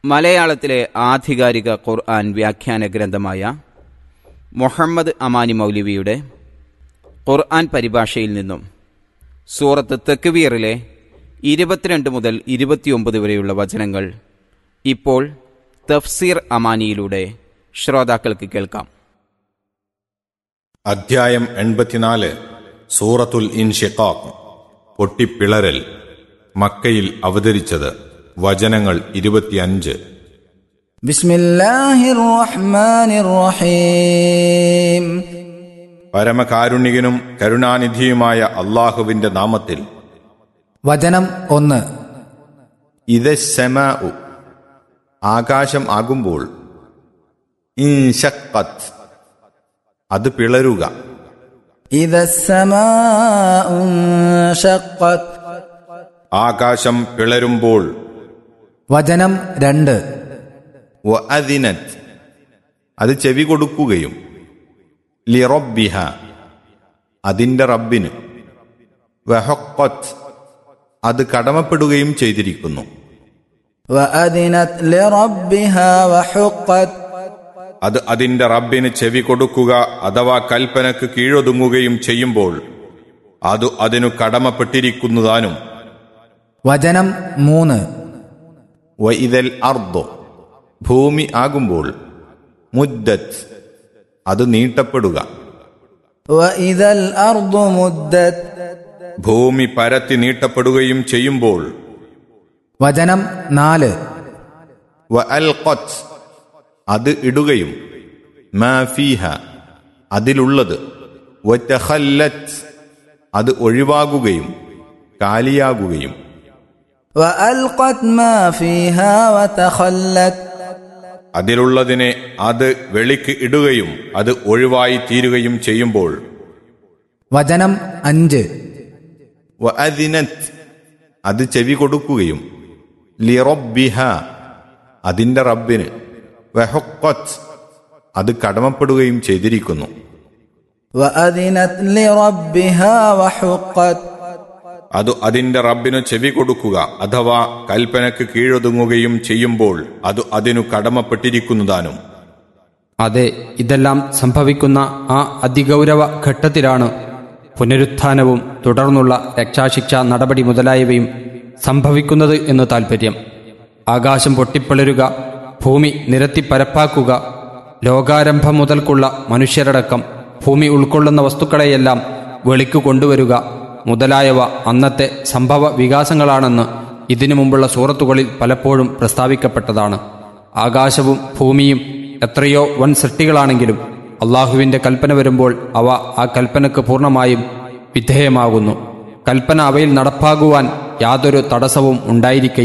മലയാളത്തിലെ ആധികാരിക ഖുർആൻ വ്യാഖ്യാന ഗ്രന്ഥമായ മുഹമ്മദ് അമാനി മൗലവിയുടെ ഖുർആൻ പരിഭാഷയിൽ നിന്നും സൂറത്ത് തെക്കുവീറിലെ ഇരുപത്തിരണ്ട് മുതൽ ഇരുപത്തിയൊമ്പത് വരെയുള്ള വചനങ്ങൾ ഇപ്പോൾ തഫ്സീർ അമാനിയിലൂടെ ശ്രോതാക്കൾക്ക് കേൾക്കാം അധ്യായം എൺപത്തിനാല് സൂറത്തുൽ ഇൻഷിഖാഖ് പൊട്ടിപ്പിളരൽ മക്കയിൽ അവതരിച്ചത് വചനങ്ങൾ ഇരുപത്തിയഞ്ച് بسم الله الرحمن الرحيم പരമകാരുണികനും കരുണാനിധിയുമായ അള്ളാഹുവിന്റെ നാമത്തിൽ വചനം ഒന്ന് ഇത് സെമാഉ ആകാശം ആകുമ്പോൾ ഇൻഷഖത്ത് അത് പിളരുക إذا السماء انشقت ആകാശം പിളരുമ്പോൾ വചനം രണ്ട് വഅദിനത് അത് ചെവി കൊടുക്കുകയും ലിറബ്ബിഹ അതിന്റെ റബ്ബിന് വഹഖത്ത് അത് കടമപ്പെടുകയും ചെയ്തിരിക്കുന്നു وأذنت لربها وحقت അത് അതിന്റെ റബ്ബിന് ചെവി കൊടുക്കുക അഥവാ കൽപ്പനക്ക് കീഴൊതുങ്ങുകയും ചെയ്യുമ്പോൾ അത് അതിനു കടമപ്പെട്ടിരിക്കുന്നതാനും വചനം മൂന്ന് വൈതൽ അർദോ ഭൂമി ആകുമ്പോൾ മുദ്ദത്ത് അത് നീട്ടപ്പെടുക وإذا الأرض مدت ഭൂമി പരത്തി നീട്ടപ്പെടുകയും ചെയ്യുമ്പോൾ വചനം നാല് വഅൽഖത്ത് അത് ഇടുകയും മാ ഫീഹ അതിലുള്ളത് വതഖല്ലത്ത് അത് ഒഴിവാകുകയും കാലിയാകുകയും وألقت ما فيها وتخلت അതിലുള്ളതിനെ അത് വെളിക്ക് ഇടുകയും അത് ഒഴിവായി തീരുകയും ചെയ്യുമ്പോൾ വചനം അഞ്ച് വഅദിനത്ത് അത് ചെവി കൊടുക്കുകയും ലിറബ്ബിഹ അതിന്റെ റബ്ബിന് വഹഖത്ത് അത് കടമപ്പെടുകയും ചെയ്തിരിക്കുന്നു وأذنت لربها وحقت അത് അതിന്റെ റബ്ബിനു ചെവി കൊടുക്കുക അഥവാ കൽപ്പനക്ക് കീഴൊതുങ്ങുകയും ചെയ്യുമ്പോൾ അത് അതിനു കടമപ്പെട്ടിരിക്കുന്നതാനും അതെ ഇതെല്ലാം സംഭവിക്കുന്ന ആ അതിഗൗരവ ഘട്ടത്തിലാണ് പുനരുത്ഥാനവും തുടർന്നുള്ള രക്ഷാശിക്ഷാ നടപടി മുതലായവയും സംഭവിക്കുന്നത് എന്ന് താൽപ്പര്യം ആകാശം പൊട്ടിപ്പിളരുക ഭൂമി നിരത്തി പരപ്പാക്കുക ലോകാരംഭം മുതൽക്കുള്ള മനുഷ്യരടക്കം ഭൂമി ഉൾക്കൊള്ളുന്ന വസ്തുക്കളെയെല്ലാം വെളിക്കു കൊണ്ടുവരുക മുതലായവ അന്നത്തെ സംഭവ വികാസങ്ങളാണെന്ന് ഇതിനു മുമ്പുള്ള സൂറത്തുകളിൽ പലപ്പോഴും പ്രസ്താവിക്കപ്പെട്ടതാണ് ആകാശവും ഭൂമിയും എത്രയോ വൻ സൃഷ്ടികളാണെങ്കിലും അള്ളാഹുവിന്റെ കൽപ്പന വരുമ്പോൾ അവ ആ കൽപ്പനക്ക് പൂർണ്ണമായും വിധേയമാകുന്നു കൽപ്പന അവയിൽ നടപ്പാകുവാൻ യാതൊരു തടസ്സവും ഉണ്ടായിരിക്കയില്ല